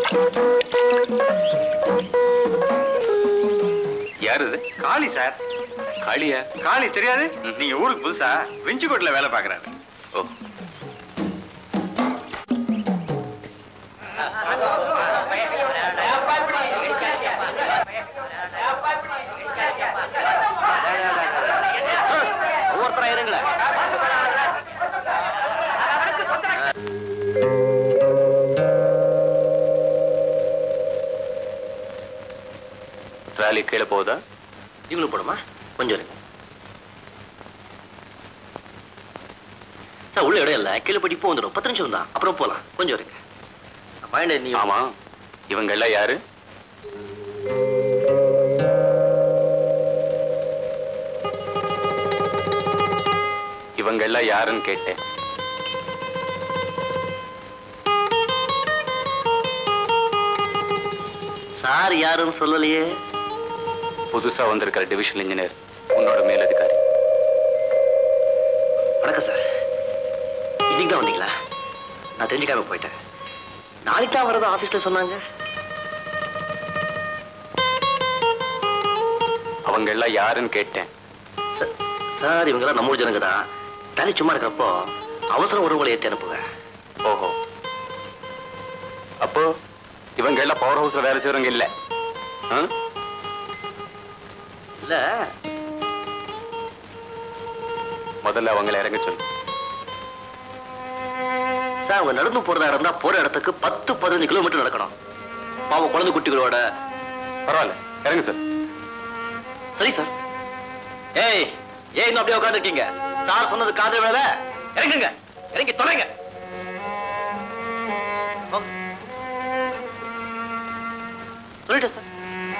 யார் இது காளி சார் காளியா காளி தெரியாது நீங்க ஊருக்கு புதுசா வெஞ்சிக்கோட்டில் வேலை பார்க்கறாரு ஓ ஒவ்வொருத்தரா இருங்களேன் ட்ராலி கீழே போகுதா இவங்களும் போடுமா கொஞ்சம் இருங்க சார் உள்ள இடம் இல்லை கீழே போய் இப்போ வந்துடும் பத்து நிமிஷம் தான் அப்புறம் போகலாம் கொஞ்சம் இருங்க பாயிண்ட் நீ ஆமா இவங்க எல்லாம் யாரு இவங்க எல்லாம் யாருன்னு கேட்டேன் சார் யாருன்னு சொல்லலையே புதுசா வந்திருக்கிற டிவிஷனல் இன்ஜினியர் உன்னோட மேலதிகாரி வணக்கம் சார் இன்னைக்கு தான் வந்தீங்களா நான் தெரிஞ்சுக்காம போயிட்டேன் நாளைக்கு தான் வரதா ஆபீஸ்ல சொன்னாங்க அவங்க எல்லாம் யாருன்னு கேட்டேன் சார், சார் இவங்கெல்லாம் நம்ம ஊர் ஜனங்க தான் தனி சும்மா இருக்கிறப்போ அவசரம் உறவுகளை ஏற்றி அனுப்புவேன் ஓஹோ அப்போ இவங்க எல்லாம் பவர் ஹவுஸ்ல வேலை செய்யறவங்க இல்ல ஆ? இல்ல முதல்ல அவங்கள இறங்க சொல்லு சார் அவங்க நடந்து போறதா இருந்தா போற இடத்துக்கு பத்து பதினஞ்சு கிலோமீட்டர் நடக்கணும் பாவம் குழந்தை குட்டிகளோட பரவாயில்ல இறங்க சார் சரி சார் ஏய் ஏய் இன்னும் அப்படியே உட்காந்துருக்கீங்க சார் சொன்னது காதல் வேலை இறங்குங்க இறங்கி தொலைங்க ஓ. சொல்லிட்டேன் சார்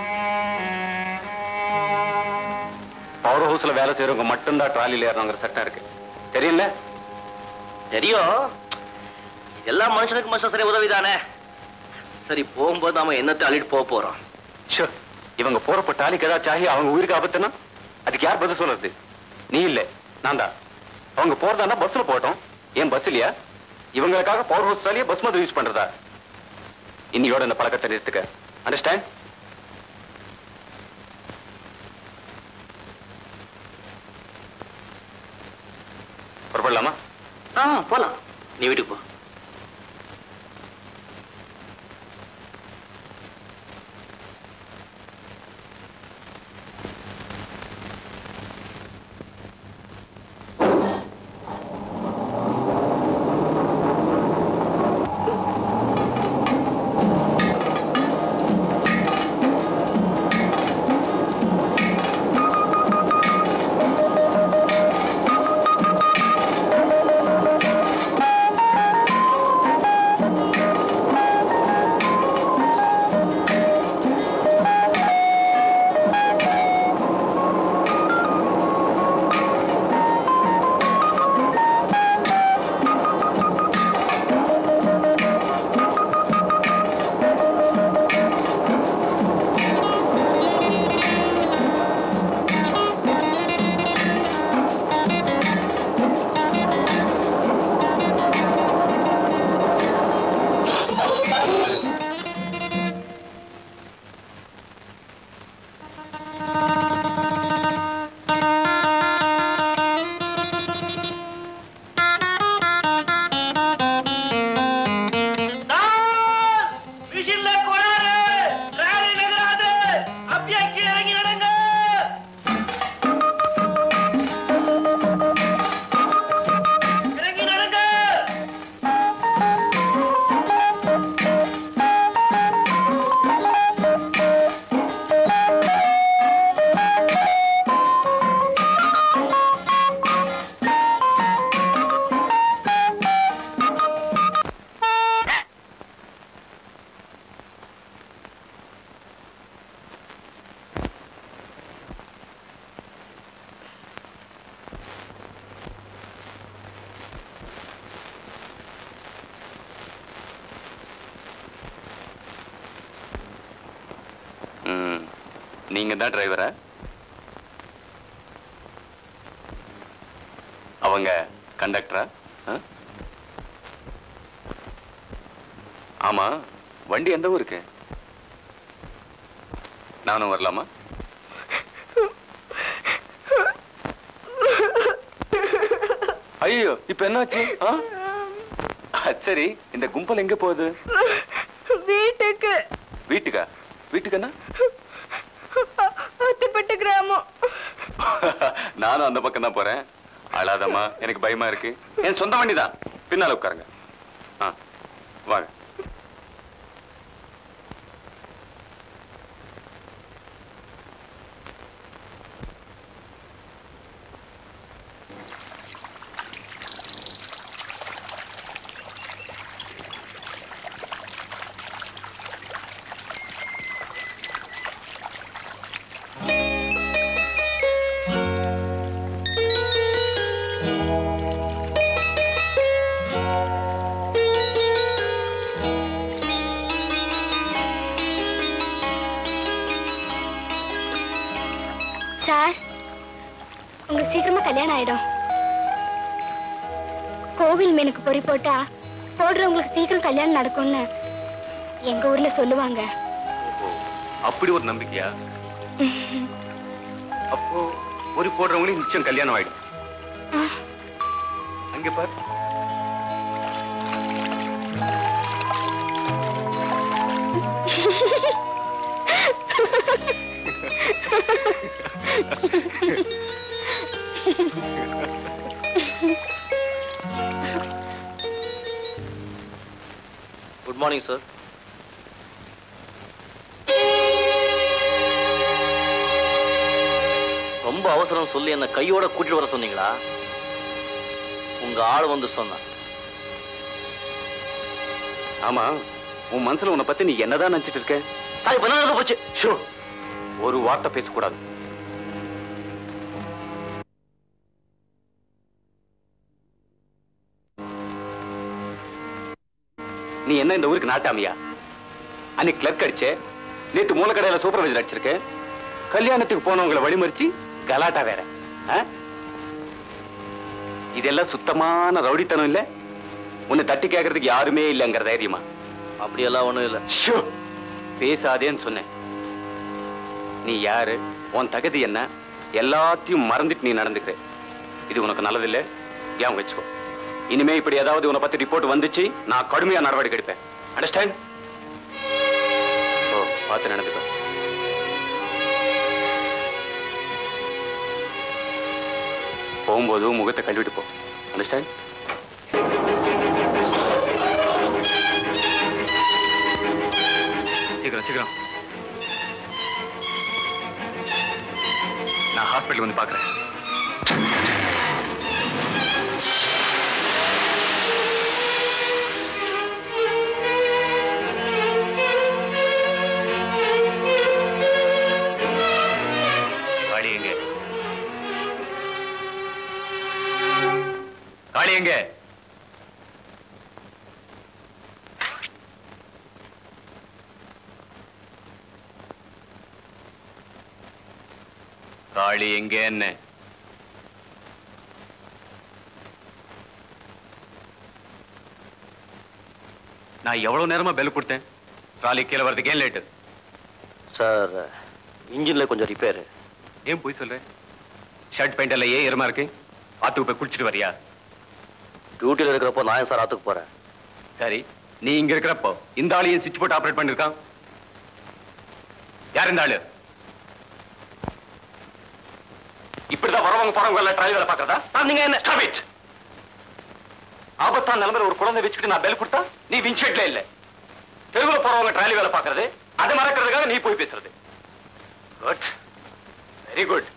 பவர் ஹவுஸ்ல வேலை செய்யறவங்க மட்டும்தான் ட்ராலில ஏறணுங்கிற சட்டம் இருக்கு தெரியல தெரியும் எல்லா மனுஷனுக்கு மனுஷன் சரி உதவிதானே சரி போகும்போது நாம என்னத்தை அள்ளிட்டு போக போறோம் ஷோ இவங்க போறப்ப டாலிக்கு ஏதாச்சும் ஆகி அவங்க உயிருக்கு ஆபத்துனா அதுக்கு யார் பதில் சொல்றது நீ இல்ல நான் தான் அவங்க போறதா பஸ்ல போட்டோம் ஏன் பஸ் இல்லையா இவங்களுக்காக பவர் ஹவுஸ் ட்ராலியே பஸ் மாதிரி யூஸ் பண்றதா இன்னையோட இந்த பழக்கத்தை நிறுத்துக்க அண்டர்ஸ்டாண்ட் புறப்படலாமா ஆ போலாம் நீ வீட்டுக்கு போ மிஷின்ல கோளாறு ராலி நகராது அப்படியே கீழே இறங்கி நடங்க இறங்கி நடங்க ம். நீங்க தான் டிரைவரா அவங்க கண்டக்டரா ஆமா வண்டி எந்த ஊருக்கு நானும் வரலாமா ஐயோ இப்ப என்னாச்சு ஆ? அது சரி இந்த கும்பல் எங்க போகுது வீட்டுக்கு வீட்டுக்கா வீட்டுக்கு என்ன அத்திப்பட்டு கிராமம் நானும் அந்த பக்கம் தான் போறேன் அழாதம்மா எனக்கு பயமா இருக்கு என் சொந்த வண்டி தான் பின்னால உட்காருங்க ஆ வாங்க சார் உங்களுக்கு சீக்கிரமா கல்யாணம் ஆயிடும் கோவில் மீனுக்கு பொறி போட்டா போடுறவங்களுக்கு சீக்கிரம் கல்யாணம் நடக்கும்னு எங்க ஊர்ல சொல்லுவாங்க அப்படி ஒரு நம்பிக்கையா அப்போ ஒரு போடுறவங்களுக்கு நிச்சயம் கல்யாணம் ஆயிடும் அங்க பாரு குட் மார்னிங் சார் ரொம்ப அவசரம் சொல்லி என்ன கையோட கூட்டிட்டு வர சொன்னீங்களா உங்க ஆள் வந்து சொன்னா ஆமா உன் மனசுல உன்னை பத்தி நீ என்னதான் நினைச்சிட்டு இருக்க சார் இப்ப என்ன நடந்து போச்சு ஷோ ஒரு வார்த்தை பேசக்கூடாது நீ என்ன இந்த ஊருக்கு நாட்டாமியா அன்னைக்கு கிளர்க் அடிச்சே நேத்து மூலக்கடையில சூப்பர்வைசர் அடிச்சிருக்க கல்யாணத்துக்கு போனவங்களை வழிமறிச்சு கலாட்டா வேற ஆ? இதெல்லாம் சுத்தமான ரவுடித்தனம் இல்ல உன்னை தட்டி கேட்கறதுக்கு யாருமே இல்லைங்கிற தைரியமா அப்படியெல்லாம் ஒண்ணும் இல்ல ஷோ பேசாதேன்னு சொன்னேன் நீ யாரு உன் தகுதி என்ன எல்லாத்தையும் மறந்துட்டு நீ நடந்துக்கிற இது உனக்கு நல்லதில்லை ஞாபகம் வச்சுக்கோ இனிமே இப்படி ஏதாவது உன்னை பத்தி ரிப்போர்ட் வந்துச்சு நான் கடுமையா நடவடிக்கை எடுப்பேன் அண்டர்ஸ்டாண்ட் ஓ பார்த்து நடந்துக்கோ போகும்போது முகத்தை கழுவிட்டு போ அண்டர்ஸ்டாண்ட் சீக்கிரம் சீக்கிரம் நான் ஹாஸ்பிட்டல் வந்து பார்க்குறேன் காளி எங்க காளி எங்க காளி எங்க என்ன நான் எவ்வளவு நேரமா பெல் கொடுத்தேன் ட்ராலி கீழே வரதுக்கு ஏன் லேட்டு சார் இன்ஜின்ல கொஞ்சம் ரிப்பேர் ஏன் போய் சொல்றேன் ஷர்ட் பேண்ட் எல்லாம் ஏன் ஈரமா இருக்கு ஆத்துக்கு போய் குளிச்சுட்டு வரியா டியூட்டில இருக்கிறப்போ நான் ஏன் சார் ஆத்துக்கு போறேன் சரி நீ இங்க இருக்கிறப்போ இந்த ஆளு ஏன் சுவிட்ச் போட்டு ஆபரேட் பண்ணிருக்கான் யார் இந்த ஆளு இப்படிதான் வரவங்க போறவங்க எல்லாம் ட்ரைவ் வேலை பாக்குறதா சார் நீங்க என்ன Stop it! ஆபத்தான நிலைமையில ஒரு குழந்தை வச்சுக்கிட்டு நான் பெல் கொடுத்தா நீ வின்ஷெட்ல இல்ல தெருவில் போறவங்க ட்ராலி வேலை பாக்குறது அதை மறக்கிறதுக்காக நீ போய் பேசுறது குட் வெரி குட்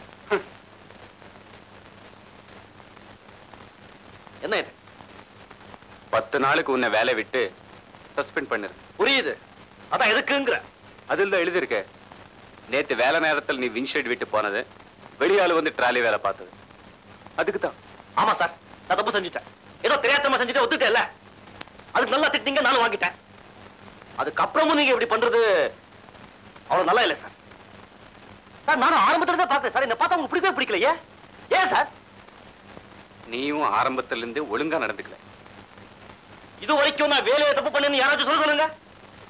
என்ன இது பத்து நாளுக்கு உன்னை வேலை விட்டு சஸ்பெண்ட் பண்ணிரு புரியுது அதான் எதுக்குங்கிற அதில் தான் எழுதியிருக்க நேத்து வேலை நேரத்தில் நீ வின்ஷெட் விட்டு போனது வெளியாளு வந்து ட்ராலி வேலை பார்த்தது அதுக்கு தான் ஆமா சார் நான் தப்பு செஞ்சுட்டேன் ஏதோ தெரியாதமா செஞ்சுட்டு ஒத்துட்டேன்ல அதுக்கு நல்லா திட்டிங்க நானும் வாங்கிட்டேன் அதுக்கப்புறமும் நீங்க இப்படி பண்றது அவ்வளவு நல்லா இல்லை சார் சார் நானும் ஆரம்பத்துல தான் பார்த்தேன் சார் இந்த பார்த்தா உங்களுக்கு பிடிக்கவே பிடிக்கலையே ஏன் சார் நீயும் ஆரம்பத்துல இருந்து ஒழுங்கா நடந்துக்கல இது வரைக்கும் நான் வேலையை தப்பு பண்ணேன்னு யாராச்சும் சொல்ல சொல்லுங்க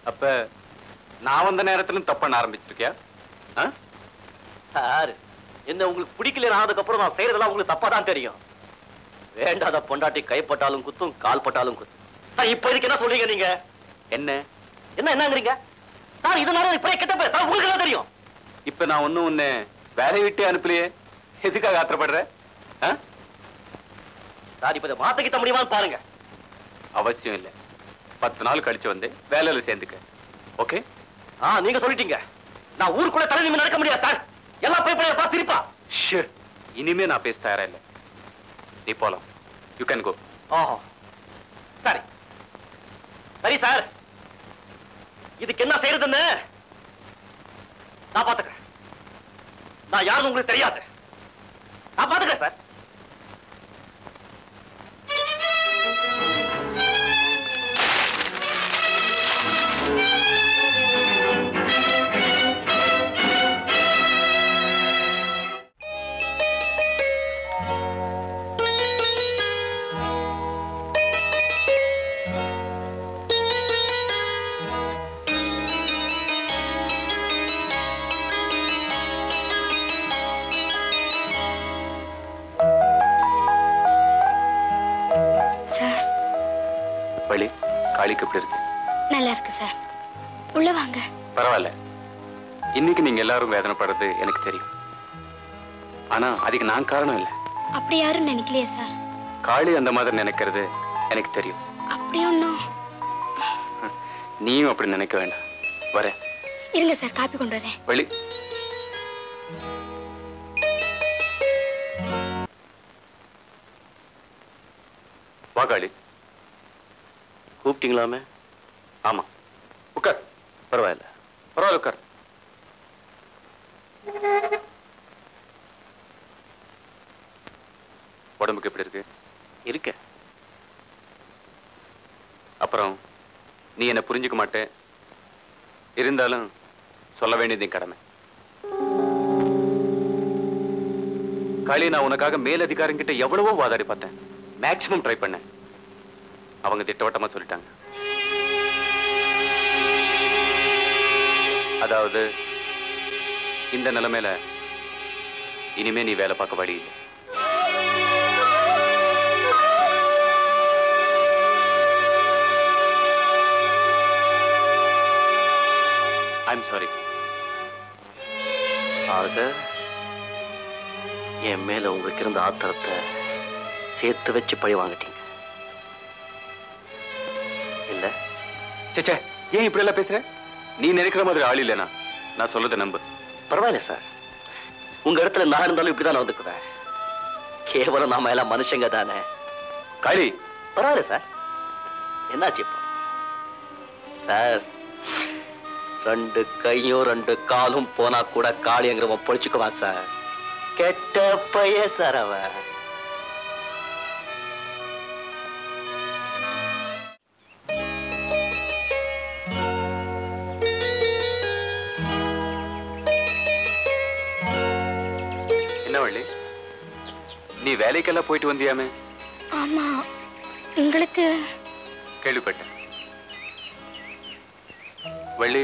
அப்ப நான் வந்த நேரத்திலும் தப்பண்ண ஆரம்பிச்சிருக்கியா ஆ? சார் என்ன உங்களுக்கு பிடிக்கல ஆனதுக்கு அப்புறம் நான் செய்யறதெல்லாம் உங்களுக்கு தப்பா தான் தெரியும் வேண்டாத பொண்டாட்டி கைப்பட்டாலும் குத்தும் கால் பட்டாலும் குத்தும் சார் இப்ப இதுக்கு என்ன சொல்றீங்க நீங்க என்ன என்ன என்னங்கிறீங்க சார் இதனால இப்படியே கெட்ட பேர் சார் உங்களுக்கு எல்லாம் தெரியும் இப்ப நான் ஒண்ணும் உன்னை வேலையை விட்டே அனுப்பலையே எதுக்காக ஆத்திரப்படுற ஆ? சார் இப்ப இதை மாத்திக்கிட்ட முடியுமான்னு பாருங்க அவசியம் இல்லை பத்து நாள் கழிச்சு வந்து வேலையில சேர்ந்துக்க ஓகே ஆ நீங்க சொல்லிட்டீங்க நான் ஊருக்குள்ள தலை நிமிர்ந்து நடக்க முடியாது சார் எல்லாம் போய் போய் பார்த்து இருப்பா ஷூர் இனிமே நான் பேச தயாரா இல்லை நீ போலாம் யூ கேன் கோ ஓஹோ சரி சரி சார் இதுக்கு என்ன செய்யறதுன்னு நான் பாத்துக்கிறேன் நான் யாருன்னு உங்களுக்கு தெரியாது நான் பாத்துக்கிறேன் சார் சார் வழி காளிக்கு எப்படி இருக்கு நல்லா இருக்கு சார் உள்ள வாங்க பரவாயில்ல இன்னைக்கு நீங்க எல்லாரும் வேதனைப்படுறது எனக்கு தெரியும் ஆனா அதுக்கு நான் காரணம் இல்லை அப்படி யாரும் நினைக்கலையே சார் காளி அந்த மாதிரி நினைக்கிறது எனக்கு தெரியும் அப்படி ஒன்றும் நீயும் அப்படி நினைக்க வேண்டாம் வரேன் இருங்க சார் காப்பி கொண்டு வரேன் வழி வா காளி கூப்பிட்டீங்களாமே ஆமா உட்கார் பரவாயில்ல பரவாயில்ல உட்கார் உடம்புக்கு எப்படி இருக்கு இருக்க அப்புறம் நீ என்ன புரிஞ்சுக்க மாட்டே இருந்தாலும் சொல்ல வேண்டியது என் கடமை காளி நான் உனக்காக மேலதிகாரங்கிட்ட எவ்வளவோ வாதாடி பார்த்தேன் மேக்சிமம் ட்ரை பண்ணேன் அவங்க திட்டவட்டமா சொல்லிட்டாங்க அதாவது இந்த நிலைமையில இனிமே நீ வேலை பார்க்க வழி இல்லை ஐம் சாரி ஆக என் மேல உங்களுக்கு இருந்த ஆத்திரத்தை சேர்த்து வச்சு பழி வாங்கிட்டீங்க இல்ல சேச்சே ஏன் இப்படி எல்லாம் பேசுற நீ நினைக்கிற மாதிரி ஆள் இல்லைனா நான் சொல்றதை நம்பு பரவாயில்ல சார் உங்க இடத்துல நான் இருந்தாலும் இப்படிதான் நடந்துக்குவேன் கேவலம் நாம எல்லாம் மனுஷங்க தானே காளி பரவாயில்ல சார் என்னாச்சு இப்போ சார் ரெண்டு கையும் ரெண்டு காலும் போனா கூட காளிங்கிறவன் பொழிச்சுக்குவான் சார் கெட்ட பைய சார் அவன் என்ன வள்ளி நீ வேலைக்கெல்லாம் போயிட்டு வந்தியாமே ஆமா உங்களுக்கு கேள்விப்பட்டேன் வள்ளி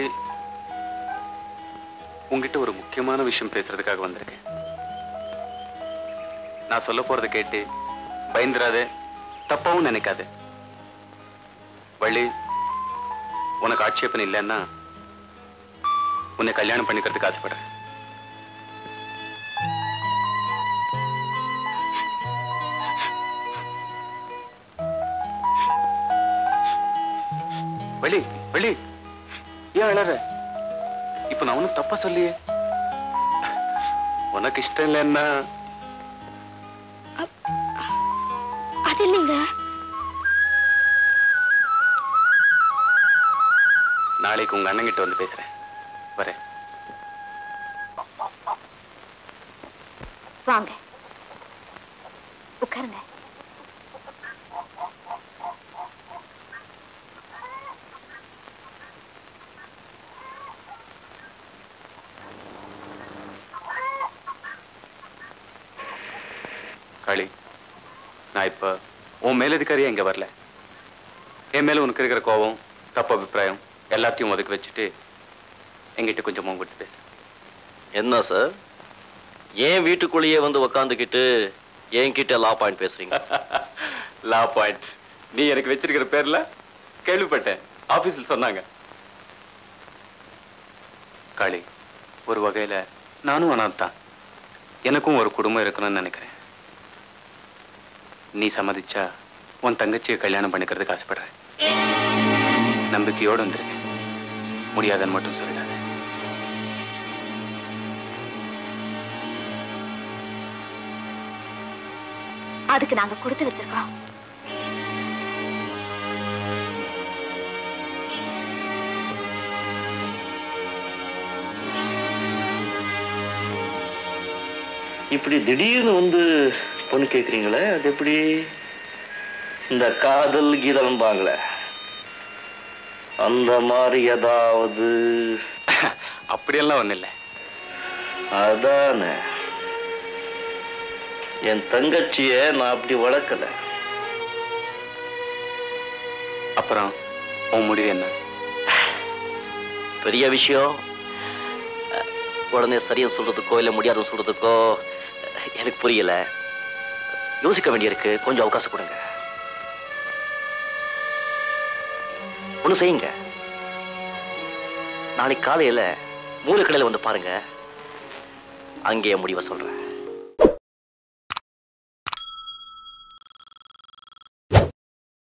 உங்ககிட்ட ஒரு முக்கியமான விஷயம் பேசுறதுக்காக வந்திருக்கேன் நான் சொல்ல போறதை கேட்டு பயந்துராத தப்பாவும் நினைக்காத வள்ளி உனக்கு ஆட்சேபம் இல்லைன்னா உன்னை கல்யாணம் பண்ணிக்கிறதுக்கு ஆசைப்படுறேன் வெளி வெளி ஏன் அழற இப்ப நான் ஒண்ணும் தப்பா சொல்லியே உனக்கு இஷ்டம் இல்லைன்னா அது இல்லைங்க நாளைக்கு உங்க அண்ணன் கிட்ட வந்து பேசுறேன் வரேன் வாங்க உட்காருங்க காளி நான் இப்ப உன் மேலதிகாரியா இங்க வரல என் மேல உனக்கு இருக்கிற கோபம் தப்பு அபிப்பிராயம் எல்லாத்தையும் ஒதுக்கி வச்சுட்டு எங்கிட்ட கொஞ்சம் உங்ககிட்ட பேசு என்ன சார் ஏன் வீட்டுக்குள்ளேயே வந்து உக்காந்துக்கிட்டு என்கிட்ட லா பாயிண்ட் பேசுறீங்க லா பாயிண்ட் நீ எனக்கு வச்சிருக்கிற பேர்ல கேள்விப்பட்டேன் ஆபீஸ்ல சொன்னாங்க காளி ஒரு வகையில நானும் அனாத்தான் எனக்கும் ஒரு குடும்பம் இருக்கணும்னு நினைக்கிறேன் நீ சம்மதிச்சா உன் தங்கச்சியை கல்யாணம் பண்ணிக்கிறதுக்கு ஆசைப்படுறேன் நம்பிக்கையோடு வந்திருக்கேன் முடியாதுன்னு மட்டும் சொல்லிடாத அதுக்கு நாங்க கொடுத்து வச்சிருக்கோம் இப்படி திடீர்னு வந்து பொண்ணு கேக்குறீங்களே அது எப்படி இந்த காதல் கீதம்பாங்களே அந்த மாதிரி ஏதாவது அப்படியெல்லாம் ஒண்ணும் இல்லை அதானே என் தங்கச்சிய நான் அப்படி வளர்க்கல அப்புறம் உன் முடிவு என்ன பெரிய விஷயம் அஹ், உடனே சரியா சொல்றதுக்கோ இல்ல முடியாதுன்னு சொல்றதுக்கோ அஹ், எனக்கு புரியல யோசிக்க வேண்டியிருக்கு கொஞ்சம் அவகாசம் கொடுங்க ஒண்ணு செய்யுங்க நாளைக்கு காலையில மூலக்கடையில வந்து பாருங்க அங்கேயே முடிவை சொல்றேன்